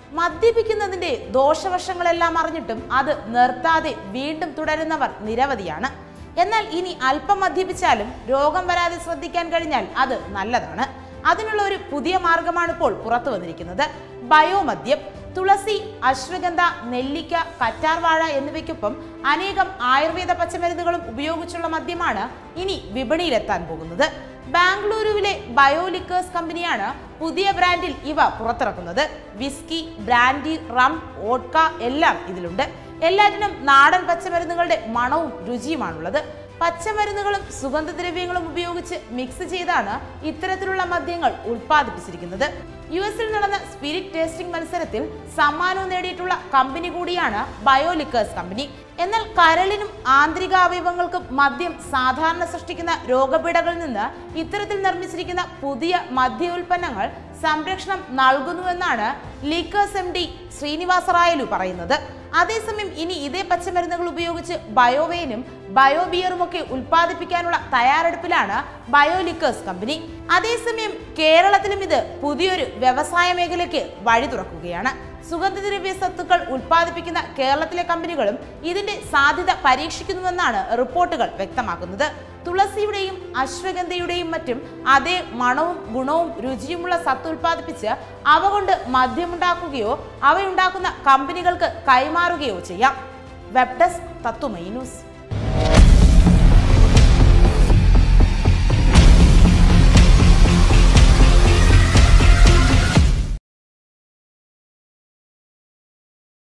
മദ്യപിക്കുന്നതിന്റെ ദോഷവശങ്ങളെല്ലാം അറിഞ്ഞിട്ടും അത് നിർത്താതെ വീണ്ടും തുടരുന്നവർ നിരവധിയാണ് എന്നാൽ ഇനി അല്പം മദ്യപിച്ചാലും രോഗം വരാതെ ശ്രദ്ധിക്കാൻ കഴിഞ്ഞാൽ അത് നല്ലതാണ് അതിനുള്ള ഒരു പുതിയ മാർഗമാണ് ഇപ്പോൾ പുറത്തു വന്നിരിക്കുന്നത് ബയോമദ്യം തുളസി അശ്വഗന്ധ നെല്ലിക്ക കറ്റാർവാഴ എന്നിവയ്ക്കൊപ്പം അനേകം ആയുർവേദ പച്ചമരുന്നുകളും ഉപയോഗിച്ചുള്ള മദ്യമാണ് ഇനി വിപണിയിലെത്താൻ പോകുന്നത് ബാംഗ്ലൂരുവിലെ ബയോലിക്കേഴ്സ് കമ്പനിയാണ് പുതിയ ബ്രാൻഡിൽ ഇവ പുറത്തിറക്കുന്നത് വിസ്കി ബ്രാൻഡി റം ഓട്ക എല്ലാം ഇതിലുണ്ട് എല്ലാറ്റിനും നാടൻ പച്ചമരുന്നുകളുടെ മണവും രുചിയുമാണുള്ളത് പച്ചമരുന്നുകളും സുഗന്ധദ്രവ്യങ്ങളും ഉപയോഗിച്ച് മിക്സ് ചെയ്താണ് ഇത്തരത്തിലുള്ള മദ്യങ്ങൾ ഉൽപ്പാദിപ്പിച്ചിരിക്കുന്നത് യു എസിൽ നടന്ന സ്പിരിറ്റ് ടേസ്റ്റിംഗ് മത്സരത്തിൽ സമ്മാനവും നേടിയിട്ടുള്ള കമ്പനി കൂടിയാണ് ബയോലിക്കേഴ്സ് കമ്പനി എന്നാൽ കരളിനും ആന്തരിക അവയവങ്ങൾക്കും മദ്യം സാധാരണ സൃഷ്ടിക്കുന്ന രോഗപീഠകളിൽ നിന്ന് ഇത്തരത്തിൽ നിർമ്മിച്ചിരിക്കുന്ന പുതിയ മദ്യ ഉൽപ്പന്നങ്ങൾ സംരക്ഷണം നൽകുന്നുവെന്നാണ് liquors M D Srinivasa Rayalu പറയുന്നത് അതേസമയം ഇനി ഇതേ പച്ചമരുന്നുകൾ ഉപയോഗിച്ച് ബയോവെയിനും ബയോബിയറും ഒക്കെ ഉൽപ്പാദിപ്പിക്കാനുള്ള തയ്യാറെടുപ്പിലാണ് ബയോലിക്കേഴ്സ് കമ്പനി അതേസമയം കേരളത്തിലും ഇത് പുതിയൊരു വ്യവസായ മേഖലയ്ക്ക് വഴി തുറക്കുകയാണ് സുഗന്ധദ്രവ്യ സത്തുക്കൾ ഉൽപ്പാദിപ്പിക്കുന്ന കേരളത്തിലെ കമ്പനികളും ഇതിന്റെ സാധ്യത പരീക്ഷിക്കുന്നുവെന്നാണ് റിപ്പോർട്ടുകൾ വ്യക്തമാക്കുന്നത് തുളസിയുടെയും അശ്വഗന്ധയുടെയും മറ്റും അതേ മണവും ഗുണവും രുചിയുമുള്ള സത്ത് ഉൽപ്പാദിപ്പിച്ച് അവ കൊണ്ട് മദ്യമുണ്ടാക്കുകയോ അവയുണ്ടാക്കുന്ന കമ്പനികൾക്ക് കൈമാറുകയോ ചെയ്യാം വെബ് ഡെസ്ക് തത്തുമൈ ന്യൂസ്